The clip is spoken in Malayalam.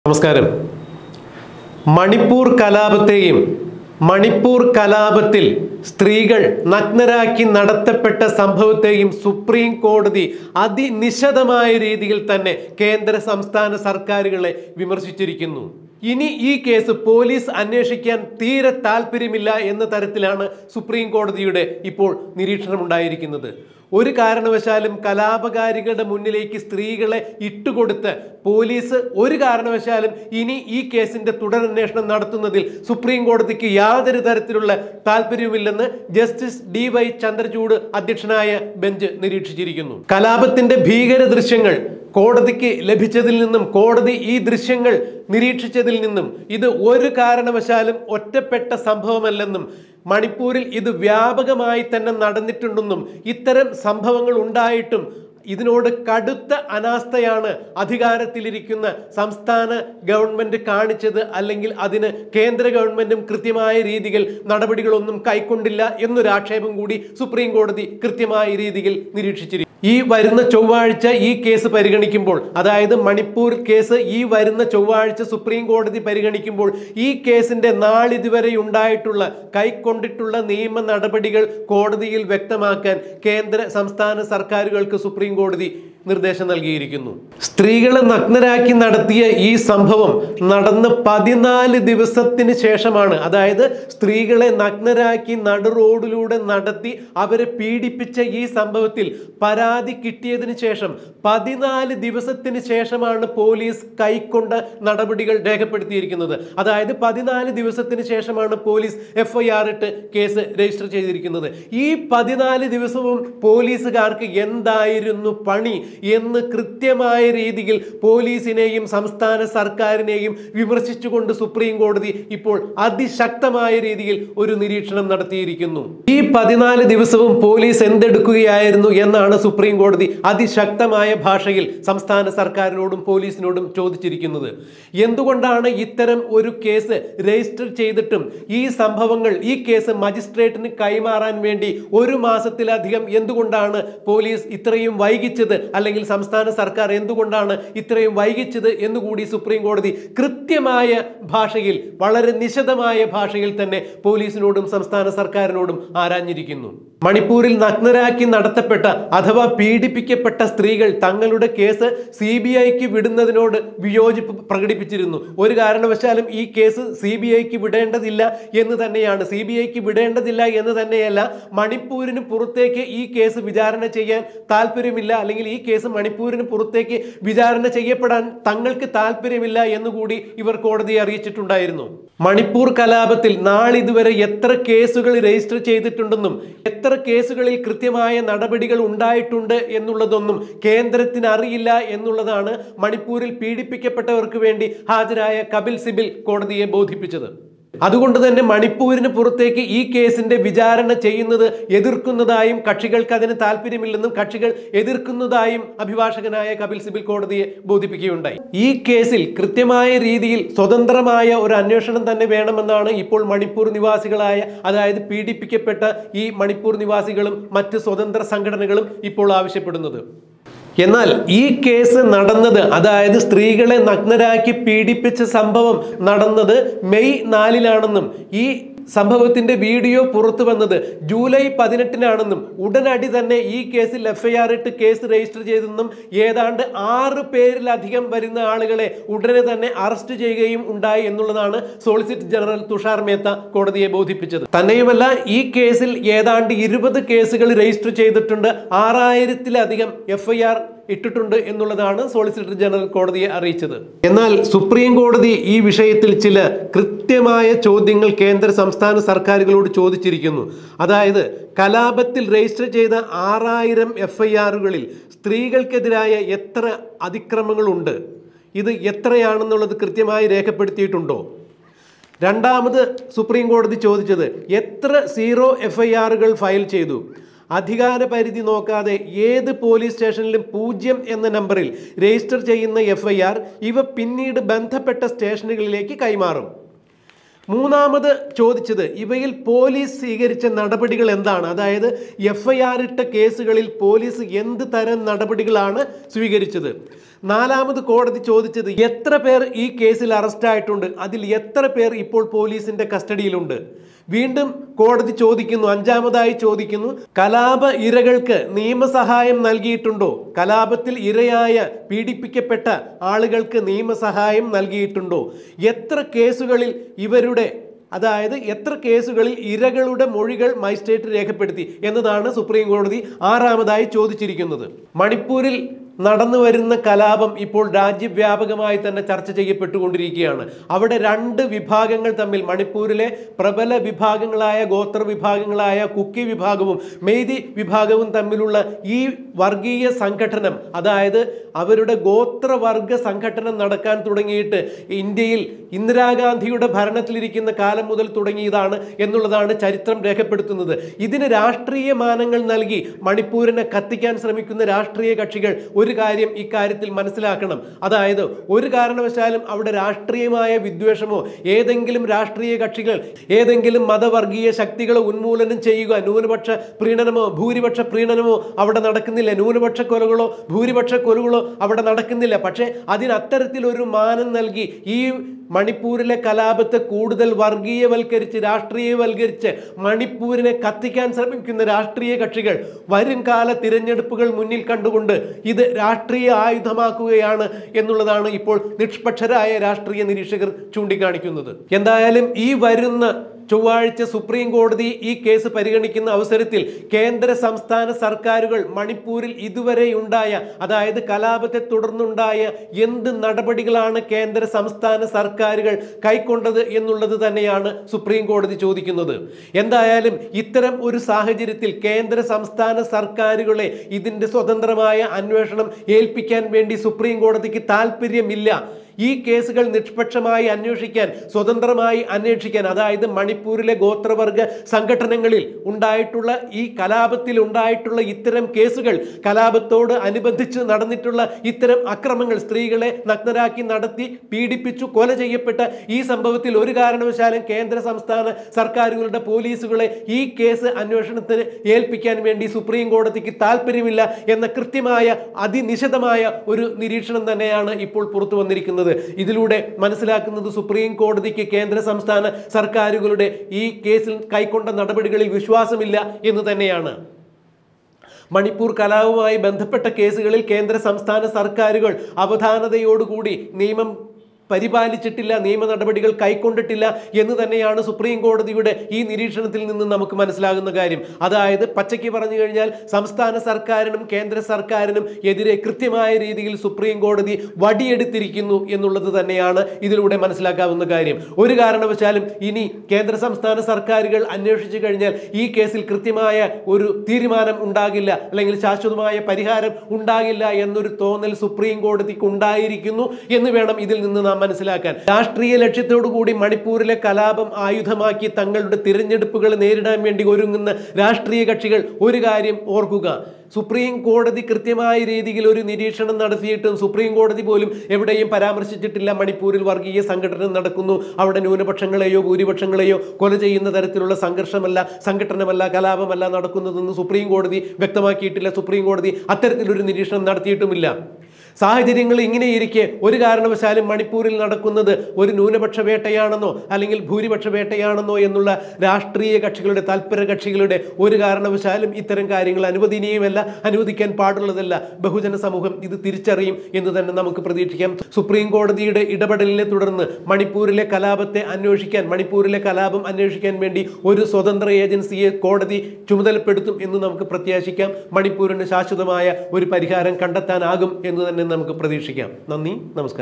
നമസ്കാരം മണിപ്പൂർ കലാപത്തെയും മണിപ്പൂർ കലാപത്തിൽ സ്ത്രീകൾ നഗ്നരാക്കി നടത്തപ്പെട്ട സംഭവത്തെയും സുപ്രീം കോടതി അതിനിശിതമായ രീതിയിൽ തന്നെ കേന്ദ്ര സംസ്ഥാന സർക്കാരുകളെ വിമർശിച്ചിരിക്കുന്നു ഇനി ഈ കേസ് പോലീസ് അന്വേഷിക്കാൻ തീരെ താല്പര്യമില്ല എന്ന തരത്തിലാണ് സുപ്രീം കോടതിയുടെ ഇപ്പോൾ നിരീക്ഷണമുണ്ടായിരിക്കുന്നത് ഒരു കാരണവശാലും കലാപകാരികളുടെ മുന്നിലേക്ക് സ്ത്രീകളെ ഇട്ടുകൊടുത്ത് പോലീസ് ഒരു കാരണവശാലും ഇനി ഈ കേസിന്റെ തുടരന്വേഷണം നടത്തുന്നതിൽ സുപ്രീം കോടതിക്ക് യാതൊരു തരത്തിലുള്ള താല്പര്യവുമില്ലെന്ന് ജസ്റ്റിസ് ഡി വൈ ചന്ദ്രചൂഡ് അധ്യക്ഷനായ ബെഞ്ച് നിരീക്ഷിച്ചിരിക്കുന്നു കലാപത്തിന്റെ ഭീകര ദൃശ്യങ്ങൾ കോടതിക്ക് ലഭിച്ചതിൽ നിന്നും കോടതി ഈ ദൃശ്യങ്ങൾ നിരീക്ഷിച്ചതിൽ നിന്നും ഇത് ഒരു കാരണവശാലും ഒറ്റപ്പെട്ട സംഭവമല്ലെന്നും മണിപ്പൂരിൽ ഇത് വ്യാപകമായി തന്നെ നടന്നിട്ടുണ്ടെന്നും ഇത്തരം സംഭവങ്ങൾ ഉണ്ടായിട്ടും ഇതിനോട് കടുത്ത അനാസ്ഥയാണ് അധികാരത്തിലിരിക്കുന്ന സംസ്ഥാന ഗവൺമെന്റ് കാണിച്ചത് അല്ലെങ്കിൽ അതിന് കേന്ദ്ര ഗവൺമെന്റും കൃത്യമായ രീതിയിൽ നടപടികളൊന്നും കൈക്കൊണ്ടില്ല എന്നൊരു ആക്ഷേപം കൂടി സുപ്രീം കോടതി കൃത്യമായ രീതിയിൽ നിരീക്ഷിച്ചിരിക്കുന്നു ഈ വരുന്ന ചൊവ്വാഴ്ച ഈ കേസ് പരിഗണിക്കുമ്പോൾ അതായത് മണിപ്പൂർ കേസ് ഈ വരുന്ന ചൊവ്വാഴ്ച സുപ്രീം കോടതി പരിഗണിക്കുമ്പോൾ ഈ കേസിന്റെ നാളിതുവരെ ഉണ്ടായിട്ടുള്ള കൈക്കൊണ്ടിട്ടുള്ള നിയമ നടപടികൾ കോടതിയിൽ വ്യക്തമാക്കാൻ കേന്ദ്ര സംസ്ഥാന സർക്കാരുകൾക്ക് സുപ്രീം കോടതി നിർദ്ദേശം നൽകിയിരിക്കുന്നു സ്ത്രീകളെ നഗ്നരാക്കി നടത്തിയ ഈ സംഭവം നടന്ന് പതിനാല് ദിവസത്തിന് ശേഷമാണ് അതായത് സ്ത്രീകളെ നഗ്നരാക്കി നടു റോഡിലൂടെ നടത്തി അവരെ പീഡിപ്പിച്ച ഈ സംഭവത്തിൽ പരാതി കിട്ടിയതിന് ശേഷം പതിനാല് ദിവസത്തിന് ശേഷമാണ് പോലീസ് കൈക്കൊണ്ട നടപടികൾ രേഖപ്പെടുത്തിയിരിക്കുന്നത് അതായത് പതിനാല് ദിവസത്തിന് ശേഷമാണ് പോലീസ് എഫ് ഐ ആർ ഇട്ട് കേസ് രജിസ്റ്റർ ചെയ്തിരിക്കുന്നത് ഈ പതിനാല് ദിവസവും പോലീസുകാർക്ക് എന്തായിരുന്നു പണി എന്ന് കൃത്യമായ രീതിയിൽ പോലീസിനെയും സംസ്ഥാന സർക്കാരിനെയും വിമർശിച്ചുകൊണ്ട് സുപ്രീം കോടതി ഇപ്പോൾ അതിശക്തമായ രീതിയിൽ ഒരു നിരീക്ഷണം നടത്തിയിരിക്കുന്നു ഈ പതിനാല് ദിവസവും പോലീസ് എന്തെടുക്കുകയായിരുന്നു എന്നാണ് സുപ്രീം കോടതി അതിശക്തമായ ഭാഷയിൽ സംസ്ഥാന സർക്കാരിനോടും പോലീസിനോടും ചോദിച്ചിരിക്കുന്നത് എന്തുകൊണ്ടാണ് ഇത്തരം ഒരു കേസ് രജിസ്റ്റർ ചെയ്തിട്ടും ഈ സംഭവങ്ങൾ ഈ കേസ് മജിസ്ട്രേറ്റിന് കൈമാറാൻ വേണ്ടി ഒരു മാസത്തിലധികം എന്തുകൊണ്ടാണ് പോലീസ് ഇത്രയും വൈകിച്ചത് അല്ലെങ്കിൽ സംസ്ഥാന സർക്കാർ എന്തുകൊണ്ടാണ് ഇത്രയും വൈകിച്ചത് എന്നുകൂടി സുപ്രീം കോടതി കൃത്യമായ ഭാഷയിൽ വളരെ നിശിതമായ ഭാഷയിൽ തന്നെ പോലീസിനോടും സംസ്ഥാന സർക്കാരിനോടും ആരാഞ്ഞിരിക്കുന്നു മണിപ്പൂരിൽ നഗ്നരാക്കി നടത്തപ്പെട്ട അഥവാ പീഡിപ്പിക്കപ്പെട്ട സ്ത്രീകൾ തങ്ങളുടെ കേസ് സി ബി ഐക്ക് വിടുന്നതിനോട് വിയോജിപ്പ് പ്രകടിപ്പിച്ചിരുന്നു ഒരു കാരണവശാലും ഈ കേസ് സി ബി ഐക്ക് വിടേണ്ടതില്ല എന്ന് തന്നെയാണ് സി ബി ഐക്ക് വിടേണ്ടതില്ല എന്ന് തന്നെയല്ല മണിപ്പൂരിന് പുറത്തേക്ക് ഈ കേസ് വിചാരണ ചെയ്യാൻ താല്പര്യമില്ല അല്ലെങ്കിൽ ഈ കേസ് മണിപ്പൂരിന് പുറത്തേക്ക് വിചാരണ ചെയ്യപ്പെടാൻ തങ്ങൾക്ക് താല്പര്യമില്ല എന്നുകൂടി ഇവർ കോടതിയെ അറിയിച്ചിട്ടുണ്ടായിരുന്നു മണിപ്പൂർ കലാപത്തിൽ നാളിതുവരെ എത്ര കേസുകൾ രജിസ്റ്റർ ചെയ്തിട്ടുണ്ടെന്നും എത്ര കേസുകളിൽ കൃത്യമായ നടപടികൾ ഉണ്ടായിട്ടുണ്ട് എന്നുള്ളതൊന്നും കേന്ദ്രത്തിന് അറിയില്ല എന്നുള്ളതാണ് മണിപ്പൂരിൽ പീഡിപ്പിക്കപ്പെട്ടവർക്ക് വേണ്ടി ഹാജരായ കപിൽ സിബിൽ കോടതിയെ ബോധിപ്പിച്ചത് അതുകൊണ്ട് തന്നെ മണിപ്പൂരിന് പുറത്തേക്ക് ഈ കേസിന്റെ വിചാരണ ചെയ്യുന്നത് എതിർക്കുന്നതായും കക്ഷികൾക്ക് അതിന് താല്പര്യമില്ലെന്നും കക്ഷികൾ എതിർക്കുന്നതായും അഭിഭാഷകനായ കപിൽ സിബിൽ കോടതിയെ ബോധിപ്പിക്കുകയുണ്ടായി ഈ കേസിൽ കൃത്യമായ രീതിയിൽ സ്വതന്ത്രമായ ഒരു അന്വേഷണം തന്നെ വേണമെന്നാണ് ഇപ്പോൾ മണിപ്പൂർ നിവാസികളായ അതായത് പീഡിപ്പിക്കപ്പെട്ട ഈ മണിപ്പൂർ നിവാസികളും മറ്റ് സ്വതന്ത്ര സംഘടനകളും ഇപ്പോൾ ആവശ്യപ്പെടുന്നത് എന്നാൽ ഈ കേസ് നടന്നത് അതായത് സ്ത്രീകളെ നഗ്നരാക്കി പീഡിപ്പിച്ച സംഭവം നടന്നത് മെയ് നാലിലാണെന്നും ഈ സംഭവത്തിന്റെ വീഡിയോ പുറത്തു വന്നത് ജൂലൈ പതിനെട്ടിനാണെന്നും ഉടനടി തന്നെ ഈ കേസിൽ എഫ്ഐആർ ഇട്ട് കേസ് രജിസ്റ്റർ ചെയ്തെന്നും ഏതാണ്ട് ആറ് പേരിലധികം വരുന്ന ആളുകളെ ഉടനെ തന്നെ അറസ്റ്റ് ചെയ്യുകയും ഉണ്ടായി എന്നുള്ളതാണ് സോളിസിറ്റർ ജനറൽ തുഷാർ മേത്ത കോടതിയെ ബോധിപ്പിച്ചത് തന്നെയുമല്ല ഈ കേസിൽ ഏതാണ്ട് ഇരുപത് കേസുകൾ രജിസ്റ്റർ ചെയ്തിട്ടുണ്ട് ആറായിരത്തിലധികം എഫ്ഐആർ ഇട്ടിട്ടുണ്ട് എന്നുള്ളതാണ് സോളിസിറ്റർ ജനറൽ കോടതിയെ അറിയിച്ചത് എന്നാൽ സുപ്രീം കോടതി ഈ വിഷയത്തിൽ ചില കൃത്യമായ ചോദ്യങ്ങൾ കേന്ദ്ര സംസ്ഥാന സർക്കാരുകളോട് ചോദിച്ചിരിക്കുന്നു അതായത് കലാപത്തിൽ രജിസ്റ്റർ ചെയ്ത ആറായിരം എഫ് ഐ ആറുകളിൽ സ്ത്രീകൾക്കെതിരായ എത്ര അതിക്രമങ്ങളുണ്ട് ഇത് എത്രയാണെന്നുള്ളത് കൃത്യമായി രേഖപ്പെടുത്തിയിട്ടുണ്ടോ രണ്ടാമത് സുപ്രീം കോടതി ചോദിച്ചത് എത്ര സീറോ എഫ് ഐ ആറുകൾ ഫയൽ ചെയ്തു അധികാര പരിധി നോക്കാതെ ഏത് പോലീസ് സ്റ്റേഷനിലും പൂജ്യം എന്ന നമ്പറിൽ രജിസ്റ്റർ ചെയ്യുന്ന എഫ് ഐ ആർ ഇവ പിന്നീട് ബന്ധപ്പെട്ട സ്റ്റേഷനുകളിലേക്ക് കൈമാറും മൂന്നാമത് ചോദിച്ചത് ഇവയിൽ പോലീസ് സ്വീകരിച്ച നടപടികൾ എന്താണ് അതായത് എഫ് ഐ ആർ ഇട്ട കേസുകളിൽ പോലീസ് എന്ത് തരം നടപടികളാണ് സ്വീകരിച്ചത് നാലാമത് കോടതി ചോദിച്ചത് എത്ര പേർ ഈ കേസിൽ അറസ്റ്റ് ആയിട്ടുണ്ട് അതിൽ എത്ര പേർ ഇപ്പോൾ പോലീസിന്റെ കസ്റ്റഡിയിലുണ്ട് വീണ്ടും കോടതി ചോദിക്കുന്നു അഞ്ചാമതായി ചോദിക്കുന്നു കലാപ ഇരകൾക്ക് നിയമസഹായം നൽകിയിട്ടുണ്ടോ കലാപത്തിൽ ഇരയായ പീഡിപ്പിക്കപ്പെട്ട ആളുകൾക്ക് നിയമസഹായം നൽകിയിട്ടുണ്ടോ എത്ര കേസുകളിൽ ഇവരുടെ അതായത് എത്ര കേസുകളിൽ ഇരകളുടെ മൊഴികൾ മജിസ്ട്രേറ്റ് രേഖപ്പെടുത്തി എന്നതാണ് സുപ്രീം കോടതി ആറാമതായി ചോദിച്ചിരിക്കുന്നത് മണിപ്പൂരിൽ നടന്നു വരുന്ന കലാപം ഇപ്പോൾ രാജ്യവ്യാപകമായി തന്നെ ചർച്ച ചെയ്യപ്പെട്ടുകൊണ്ടിരിക്കുകയാണ് അവിടെ രണ്ട് വിഭാഗങ്ങൾ തമ്മിൽ മണിപ്പൂരിലെ പ്രബല വിഭാഗങ്ങളായ ഗോത്ര വിഭാഗങ്ങളായ കുക്കി വിഭാഗവും മെയ്തി വിഭാഗവും തമ്മിലുള്ള ഈ വർഗീയ സംഘടനം അതായത് അവരുടെ ഗോത്രവർഗ സംഘടനം നടക്കാൻ തുടങ്ങിയിട്ട് ഇന്ത്യയിൽ ഇന്ദിരാഗാന്ധിയുടെ ഭരണത്തിലിരിക്കുന്ന കാലം മുതൽ തുടങ്ങിയതാണ് എന്നുള്ളതാണ് ചരിത്രം രേഖപ്പെടുത്തുന്നത് ഇതിന് രാഷ്ട്രീയ മാനങ്ങൾ നൽകി മണിപ്പൂരിനെ കത്തിക്കാൻ ശ്രമിക്കുന്ന രാഷ്ട്രീയ കക്ഷികൾ ഒരു കാര്യം ഇക്കാര്യത്തിൽ മനസ്സിലാക്കണം അതായത് ഒരു കാരണവശാലും അവിടെ രാഷ്ട്രീയമായ വിദ്വേഷമോ ഏതെങ്കിലും രാഷ്ട്രീയ കക്ഷികൾ ഏതെങ്കിലും മതവർഗീയ ശക്തികളെ ഉന്മൂലനം ചെയ്യുക ന്യൂനപക്ഷ പ്രീണനമോ ഭൂരിപക്ഷ പ്രീണനമോ അവിടെ നടക്കുന്നില്ല ന്യൂനപക്ഷ കൊലകളോ ഭൂരിപക്ഷ കൊലകളോ അവിടെ നടക്കുന്നില്ല പക്ഷേ അതിന് അത്തരത്തിലൊരു മാനം നൽകി ഈ മണിപ്പൂരിലെ കലാപത്തെ കൂടുതൽ വർഗീയവൽക്കരിച്ച് രാഷ്ട്രീയവൽക്കരിച്ച് മണിപ്പൂരിനെ കത്തിക്കാൻ ശ്രമിക്കുന്ന രാഷ്ട്രീയ കക്ഷികൾ വരും കാല തിരഞ്ഞെടുപ്പുകൾ മുന്നിൽ കണ്ടുകൊണ്ട് ഇത് രാഷ്ട്രീയ ആയുധമാക്കുകയാണ് എന്നുള്ളതാണ് ഇപ്പോൾ നിഷ്പക്ഷരായ രാഷ്ട്രീയ നിരീക്ഷകർ ചൂണ്ടിക്കാണിക്കുന്നത് എന്തായാലും ഈ വരുന്ന ചൊവ്വാഴ്ച സുപ്രീം കോടതി ഈ കേസ് പരിഗണിക്കുന്ന അവസരത്തിൽ കേന്ദ്ര സംസ്ഥാന സർക്കാരുകൾ മണിപ്പൂരിൽ ഇതുവരെയുണ്ടായ അതായത് കലാപത്തെ തുടർന്നുണ്ടായ എന്ത് നടപടികളാണ് കേന്ദ്ര സംസ്ഥാന സർക്കാരുകൾ കൈക്കൊണ്ടത് എന്നുള്ളത് തന്നെയാണ് സുപ്രീം കോടതി ചോദിക്കുന്നത് എന്തായാലും ഇത്തരം ഒരു സാഹചര്യത്തിൽ കേന്ദ്ര സംസ്ഥാന സർക്കാരുകളെ ഇതിന്റെ സ്വതന്ത്രമായ അന്വേഷണം ഏൽപ്പിക്കാൻ വേണ്ടി സുപ്രീം കോടതിക്ക് താല്പര്യമില്ല ഈ കേസുകൾ നിഷ്പക്ഷമായി അന്വേഷിക്കാൻ സ്വതന്ത്രമായി അന്വേഷിക്കാൻ അതായത് മണിപ്പൂരിലെ ഗോത്രവർഗ സംഘടനകളിൽ ഉണ്ടായിട്ടുള്ള ഈ കലാപത്തിൽ ഉണ്ടായിട്ടുള്ള ഇത്തരം കേസുകൾ കലാപത്തോട് അനുബന്ധിച്ച് നടന്നിട്ടുള്ള ഇത്തരം അക്രമങ്ങൾ സ്ത്രീകളെ നഗ്നരാക്കി നടത്തി പീഡിപ്പിച്ചു കൊല ചെയ്യപ്പെട്ട ഈ സംഭവത്തിൽ ഒരു കാരണവശാലും കേന്ദ്ര സംസ്ഥാന സർക്കാരുകളുടെ പോലീസുകളെ ഈ കേസ് അന്വേഷണത്തിന് ഏൽപ്പിക്കാൻ വേണ്ടി സുപ്രീം കോടതിക്ക് താല്പര്യമില്ല എന്ന കൃത്യമായ അതിനിശിതമായ ഒരു നിരീക്ഷണം തന്നെയാണ് ഇപ്പോൾ പുറത്തു വന്നിരിക്കുന്നത് ഇതിലൂടെ മനസ്സിലാക്കുന്നത് സുപ്രീം കോടതിക്ക് കേന്ദ്ര സംസ്ഥാന സർക്കാരുകളുടെ ഈ കേസിൽ കൈക്കൊണ്ട നടപടികളിൽ വിശ്വാസമില്ല എന്ന് തന്നെയാണ് മണിപ്പൂർ കലാപവുമായി ബന്ധപ്പെട്ട കേസുകളിൽ കേന്ദ്ര സംസ്ഥാന സർക്കാരുകൾ അവധാനതയോടുകൂടി നിയമം പരിപാലിച്ചിട്ടില്ല നിയമ നടപടികൾ കൈക്കൊണ്ടിട്ടില്ല എന്ന് തന്നെയാണ് സുപ്രീം കോടതിയുടെ ഈ നിരീക്ഷണത്തിൽ നിന്ന് നമുക്ക് മനസ്സിലാകുന്ന കാര്യം അതായത് പച്ചയ്ക്ക് പറഞ്ഞു കഴിഞ്ഞാൽ സംസ്ഥാന സർക്കാരിനും കേന്ദ്ര സർക്കാരിനും എതിരെ കൃത്യമായ രീതിയിൽ സുപ്രീം കോടതി വടിയെടുത്തിരിക്കുന്നു എന്നുള്ളത് തന്നെയാണ് ഇതിലൂടെ മനസ്സിലാക്കാവുന്ന കാര്യം ഒരു കാരണവശാലും ഇനി കേന്ദ്ര സംസ്ഥാന സർക്കാരുകൾ അന്വേഷിച്ചു കഴിഞ്ഞാൽ ഈ കേസിൽ കൃത്യമായ ഒരു തീരുമാനം ഉണ്ടാകില്ല അല്ലെങ്കിൽ ശാശ്വതമായ പരിഹാരം ഉണ്ടാകില്ല എന്നൊരു തോന്നൽ സുപ്രീം കോടതിക്ക് ഉണ്ടായിരിക്കുന്നു എന്ന് വേണം ഇതിൽ നിന്ന് നാം മനസ്സിലാക്കാൻ രാഷ്ട്രീയ ലക്ഷ്യത്തോടു കൂടി മണിപ്പൂരിലെ കലാപം ആയുധമാക്കി തങ്ങളുടെ തിരഞ്ഞെടുപ്പുകൾ നേരിടാൻ വേണ്ടി ഒരുങ്ങുന്ന രാഷ്ട്രീയ കക്ഷികൾ ഒരു കാര്യം ഓർക്കുക സുപ്രീം കോടതി കൃത്യമായ രീതിയിൽ ഒരു നിരീക്ഷണം നടത്തിയിട്ടും സുപ്രീം കോടതി പോലും എവിടെയും പരാമർശിച്ചിട്ടില്ല മണിപ്പൂരിൽ വർഗീയ സംഘടന നടക്കുന്നു അവിടെ ന്യൂനപക്ഷങ്ങളെയോ ഭൂരിപക്ഷങ്ങളെയോ കൊല ചെയ്യുന്ന തരത്തിലുള്ള സംഘർഷമല്ല സംഘടനമല്ല കലാപമല്ല നടക്കുന്നതെന്ന് സുപ്രീം കോടതി വ്യക്തമാക്കിയിട്ടില്ല സുപ്രീം കോടതി അത്തരത്തിലൊരു നിരീക്ഷണം നടത്തിയിട്ടുമില്ല സാഹചര്യങ്ങൾ ഇങ്ങനെയിരിക്കെ ഒരു കാരണവശാലും മണിപ്പൂരിൽ നടക്കുന്നത് ഒരു ന്യൂനപക്ഷ വേട്ടയാണെന്നോ അല്ലെങ്കിൽ ഭൂരിപക്ഷ വേട്ടയാണെന്നോ എന്നുള്ള രാഷ്ട്രീയ കക്ഷികളുടെ താല്പര്യ കക്ഷികളുടെ ഒരു കാരണവശാലും ഇത്തരം കാര്യങ്ങൾ അനുവദനീയമല്ല അനുവദിക്കാൻ പാടുള്ളതല്ല ബഹുജന സമൂഹം ഇത് തിരിച്ചറിയും എന്ന് തന്നെ നമുക്ക് പ്രതീക്ഷിക്കാം സുപ്രീം കോടതിയുടെ ഇടപെടലിനെ തുടർന്ന് മണിപ്പൂരിലെ കലാപത്തെ അന്വേഷിക്കാൻ മണിപ്പൂരിലെ കലാപം അന്വേഷിക്കാൻ വേണ്ടി ഒരു സ്വതന്ത്ര ഏജൻസിയെ കോടതി ചുമതലപ്പെടുത്തും എന്ന് നമുക്ക് പ്രത്യാശിക്കാം മണിപ്പൂരിന് ശാശ്വതമായ ഒരു പരിഹാരം കണ്ടെത്താനാകും എന്ന് തന്നെ നമുക്ക് പ്രതീക്ഷിക്കാം നന്ദി നമസ്കാരം